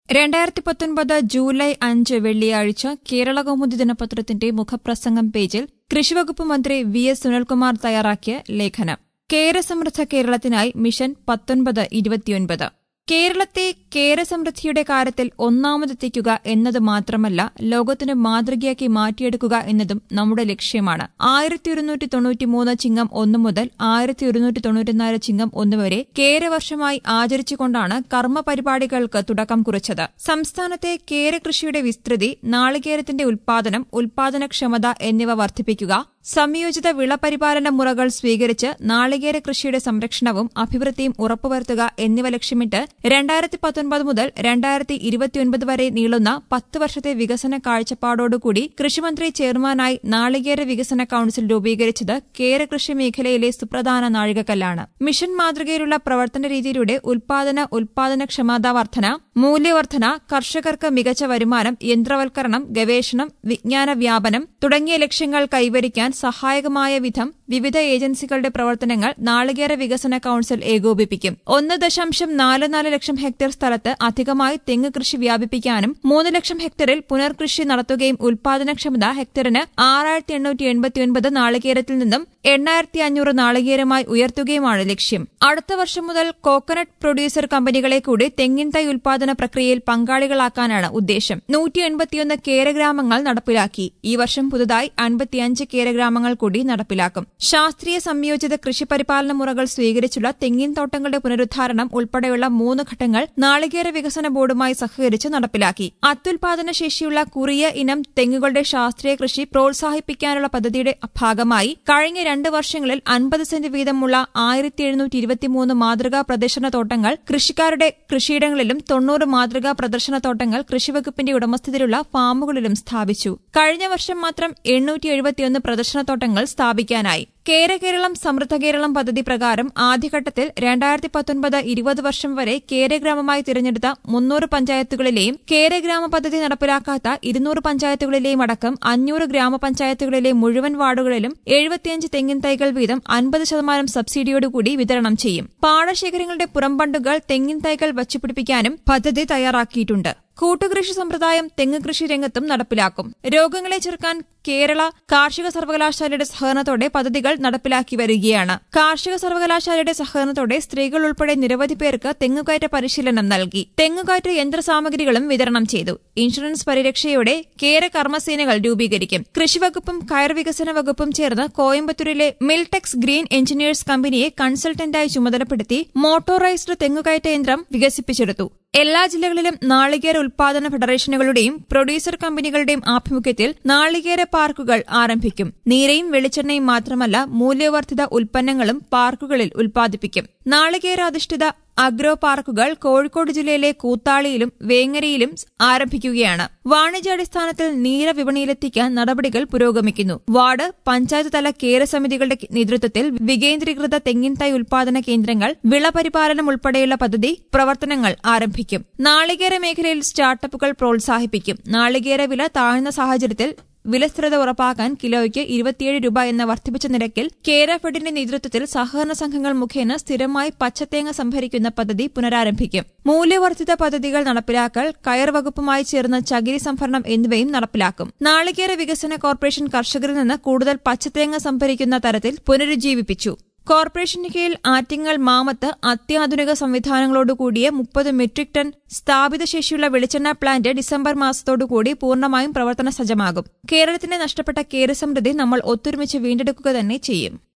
രണ്ടായിരത്തി പത്തൊൻപത് ജൂലൈ അഞ്ച് വെള്ളിയാഴ്ച കേരളകൗമുദി ദിനപത്രത്തിന്റെ മുഖപ്രസംഗം പേജിൽ കൃഷിവകുപ്പ് മന്ത്രി വി എസ് സുനിൽകുമാർ തയ്യാറാക്കിയ ലേഖനം കേരസമൃദ്ധ കേരളത്തിനായി മിഷൻ പത്തൊൻപത് ഇരുപത്തിയൊൻപത് കേരളത്തെ കേരസമൃദ്ധിയുടെ കാര്യത്തിൽ ഒന്നാമതെത്തിക്കുക എന്നത് മാത്രമല്ല ലോകത്തിന് മാതൃകയാക്കി മാറ്റിയെടുക്കുക എന്നതും നമ്മുടെ ലക്ഷ്യമാണ് ആയിരത്തി ഒരുന്നൂറ്റി തൊണ്ണൂറ്റിമൂന്ന് ചിങ്ങം ഒന്ന് മുതൽ ആയിരത്തി ഒരുന്നൂറ്റി തൊണ്ണൂറ്റിനാല് ചിങ്ങം ഒന്ന് വരെ കേരവർഷമായി ആചരിച്ചുകൊണ്ടാണ് കർമ്മ പരിപാടികൾക്ക് തുടക്കം കുറിച്ചത് സംസ്ഥാനത്തെ കേരകൃഷിയുടെ വിസ്തൃതി നാളികേരത്തിന്റെ ഉൽപാദനം ഉൽപാദനക്ഷമത എന്നിവ വർദ്ധിപ്പിക്കുക സംയോജിത വിളപരിപാലന മുറകൾ സ്വീകരിച്ച് നാളികേര കൃഷിയുടെ സംരക്ഷണവും അഭിവൃദ്ധിയും ഉറപ്പുവരുത്തുക എന്നിവ ലക്ഷ്യമിട്ട് രണ്ടായിരത്തി പത്തൊൻപത് മുതൽ രണ്ടായിരത്തി ഇരുപത്തിയൊൻപത് വരെ നീളുന്ന പത്ത് വർഷത്തെ വികസന കാഴ്ചപ്പാടോടുകൂടി കൃഷിമന്ത്രി ചെയർമാനായി നാളികേര വികസന കൌൺസിൽ രൂപീകരിച്ചത് കേരകൃഷി മേഖലയിലെ സുപ്രധാന നാഴികക്കല്ലാണ് മിഷൻ മാതൃകയിലുള്ള പ്രവർത്തന രീതിയിലൂടെ ഉൽപാദന ഉൽപാദനക്ഷമതാ വർധന മൂല്യവർധന കർഷകർക്ക് മികച്ച വരുമാനം യന്ത്രവൽക്കരണം ഗവേഷണം വിജ്ഞാന വ്യാപനം തുടങ്ങിയ ലക്ഷ്യങ്ങൾ കൈവരിക്കാൻ സഹായകമായ വിധം വിവിധ ഏജൻസികളുടെ പ്രവർത്തനങ്ങൾ നാളികേര വികസന കൌൺസിൽ ഏകോപിപ്പിക്കും ഒന്ന് ദശാംശം നാല് നാല് ലക്ഷം ഹെക്ടർ സ്ഥലത്ത് അധികമായി തെങ്ങ് കൃഷി വ്യാപിപ്പിക്കാനും മൂന്ന് ലക്ഷം ഹെക്ടറിൽ പുനർകൃഷി നടത്തുകയും ഉൽപാദനക്ഷമത ഹെക്ടറിന് ആറായിരത്തി എണ്ണൂറ്റി എൺപത്തിയൊൻപത് നാളികേരത്തിൽ നിന്നും എണ്ണായിരത്തി അഞ്ഞൂറ് നാളികേരമായി ഉയർത്തുകയുമാണ് ലക്ഷ്യം അടുത്ത വർഷം മുതൽ കോക്കനട്ട് പ്രൊഡ്യൂസർ കമ്പനികളെ കൂടി തെങ്ങിൻ തൈ ഉൽപാദന പ്രക്രിയയിൽ പങ്കാളികളാക്കാനാണ് ഉദ്ദേശം നൂറ്റി എൺപത്തിയൊന്ന് കേരഗ്രാമങ്ങൾ നടപ്പിലാക്കി ഈ വർഷം പുതുതായി അൻപത്തിയഞ്ച് കേരഗ്രാമങ്ങൾ കൂടി നടപ്പിലാക്കും ശാസ്ത്രീയ സംയോജിത കൃഷി പരിപാലന മുറകൾ സ്വീകരിച്ചുള്ള തെങ്ങിൻ തോട്ടങ്ങളുടെ പുനരുദ്ധാരണം ഉൾപ്പെടെയുള്ള മൂന്ന് ഘട്ടങ്ങൾ നാളികേര വികസന ബോർഡുമായി സഹകരിച്ച് നടപ്പിലാക്കി അത്യുൽപാദന ശേഷിയുള്ള കുറിയ ഇനം തെങ്ങുകളുടെ ശാസ്ത്രീയ കൃഷി പ്രോത്സാഹിപ്പിക്കാനുള്ള പദ്ധതിയുടെ ഭാഗമായി കഴിഞ്ഞ രണ്ട് വർഷങ്ങളിൽ അൻപത് സെന്റ് വീതമുള്ള ആയിരത്തി എഴുന്നൂറ്റി ഇരുപത്തിമൂന്ന് മാതൃകാ പ്രദർശന തോട്ടങ്ങൾ കൃഷിക്കാരുടെ കൃഷിയിടങ്ങളിലും തൊണ്ണൂറ് മാതൃകാ പ്രദർശന തോട്ടങ്ങൾ കൃഷിവകുപ്പിന്റെ ഉടമസ്ഥതയിലുള്ള ഫാമുകളിലും സ്ഥാപിച്ചു കഴിഞ്ഞ വർഷം മാത്രം എണ്ണൂറ്റി എഴുപത്തിയൊന്ന് പ്രദർശനത്തോട്ടങ്ങൾ സ്ഥാപിക്കാനായി കേര കേരളം സമൃദ്ധ കേരളം പദ്ധതി പ്രകാരം ആദ്യഘട്ടത്തിൽ രണ്ടായിരത്തി പത്തൊൻപത് ഇരുപത് വർഷം വരെ കേരഗ്രാമമായി തിരഞ്ഞെടുത്ത മുന്നൂറ് പഞ്ചായത്തുകളിലെയും കേരഗ്രാമ പദ്ധതി നടപ്പിലാക്കാത്ത ഇരുന്നൂറ് പഞ്ചായത്തുകളിലെയും അടക്കം അഞ്ഞൂറ് ഗ്രാമപഞ്ചായത്തുകളിലെ മുഴുവൻ വാർഡുകളിലും എഴുപത്തിയഞ്ച് തെങ്ങിൻ തൈകൾ വീതം അൻപത് ശതമാനം സബ്സിഡിയോടുകൂടി വിതരണം ചെയ്യും പാടശേഖരങ്ങളുടെ പുറംബണ്ടുകൾ തെങ്ങിൻ തൈകൾ വച്ചുപിടിപ്പിക്കാനും പദ്ധതി തയ്യാറാക്കിയിട്ടുണ്ട് കൂട്ടുകൃഷി സമ്പ്രദായം തെങ്ങ് കൃഷി രംഗത്തും നടപ്പിലാക്കും രോഗങ്ങളെ ചെറുക്കാൻ കേരള കാർഷിക സർവകലാശാലയുടെ സഹകരണത്തോടെ പദ്ധതികൾ നടപ്പിലാക്കി വരികയാണ് കാർഷിക സർവകലാശാലയുടെ സഹകരണത്തോടെ സ്ത്രീകൾ ഉൾപ്പെടെ നിരവധി പേർക്ക് തെങ്ങുകയറ്റ പരിശീലനം നൽകി തെങ്ങുകയറ്റ യന്ത്രസാമഗ്രികളും വിതരണം ചെയ്തു ഇൻഷുറൻസ് പരിരക്ഷയോടെ കേര കർമ്മസേനകൾ രൂപീകരിക്കും കൃഷിവകുപ്പും കയർ വികസന വകുപ്പും ചേർന്ന് കോയമ്പത്തൂരിലെ മിൽടെക്സ് ഗ്രീൻ എഞ്ചിനീയേഴ്സ് കമ്പനിയെ കൺസൾട്ടന്റായി ചുമതലപ്പെടുത്തി മോട്ടോറൈസ്ഡ് തെങ്ങുകയറ്റ യന്ത്രം വികസിപ്പിച്ചെടുത്തു എല്ലാ ജില്ലകളിലും നാളികേര ഉൽപാദന ഫെഡറേഷനുകളുടെയും പ്രൊഡ്യൂസർ കമ്പനികളുടെയും ആഭിമുഖ്യത്തിൽ നാളികേര പാർക്കുകൾ ആരംഭിക്കും നീരയും വെളിച്ചെണ്ണയും മാത്രമല്ല മൂല്യവർദ്ധിത ഉൽപ്പന്നങ്ങളും പാർക്കുകളിൽ ഉൽപ്പാദിപ്പിക്കും നാളികേരാധിഷ്ഠിത അഗ്രോ പാർക്കുകൾ കോഴിക്കോട് ജില്ലയിലെ കൂത്താളിയിലും വേങ്ങരയിലും ആരംഭിക്കുകയാണ് വാണിജ്യാടിസ്ഥാനത്തിൽ നീര വിപണിയിലെത്തിക്കാൻ നടപടികൾ പുരോഗമിക്കുന്നു വാർഡ് പഞ്ചായത്ത് തല കേര സമിതികളുടെ നേതൃത്വത്തിൽ വികേന്ദ്രീകൃത തെങ്ങിൻ തൈ ഉൽപാദന കേന്ദ്രങ്ങൾ വിളപരിപാലനം ഉൾപ്പെടെയുള്ള പദ്ധതി പ്രവർത്തനങ്ങൾ ആരംഭിക്കും നാളികേര മേഖലയിൽ സ്റ്റാർട്ടപ്പുകൾ പ്രോത്സാഹിപ്പിക്കും നാളികേര വില താഴ്ന്ന സാഹചര്യത്തിൽ വിലസ്ഥിരത ഉറപ്പാക്കാൻ കിലോയ്ക്ക് ഇരുപത്തിയേഴ് രൂപ എന്ന വർദ്ധിപ്പിച്ച നിരക്കിൽ കേരഫെഡിന്റെ നേതൃത്വത്തിൽ സഹകരണ സംഘങ്ങൾ മുഖേന സ്ഥിരമായി പച്ചത്തേങ്ങ സംഭരിക്കുന്ന പദ്ധതി പുനരാരംഭിക്കും മൂല്യവർദ്ധിത പദ്ധതികൾ നടപ്പിലാക്കൽ കയർ വകുപ്പുമായി ചേർന്ന് ചകിരി സംഭരണം എന്നിവയും നടപ്പിലാക്കും നാളികേര വികസന കോർപ്പറേഷൻ കർഷകരിൽ നിന്ന് കൂടുതൽ പച്ചത്തേങ്ങ സംഭരിക്കുന്ന തരത്തിൽ പുനരുജ്ജീവിപ്പിച്ചു കോർപ്പറേഷന് കീഴിൽ ആറ്റിങ്ങൽ മാമത്ത് അത്യാധുനിക സംവിധാനങ്ങളോടുകൂടിയ മുപ്പത് മെട്രിക് ടൺ സ്ഥാപിത ശേഷിയുള്ള വെളിച്ചെണ്ണ പ്ലാന്റ് ഡിസംബർ മാസത്തോടുകൂടി പൂർണ്ണമായും പ്രവർത്തന സജ്ജമാകും കേരളത്തിന്റെ നഷ്ടപ്പെട്ട കേരസമൃദ്ധി നമ്മൾ ഒത്തൊരുമിച്ച് വീണ്ടെടുക്കുക തന്നെ ചെയ്യും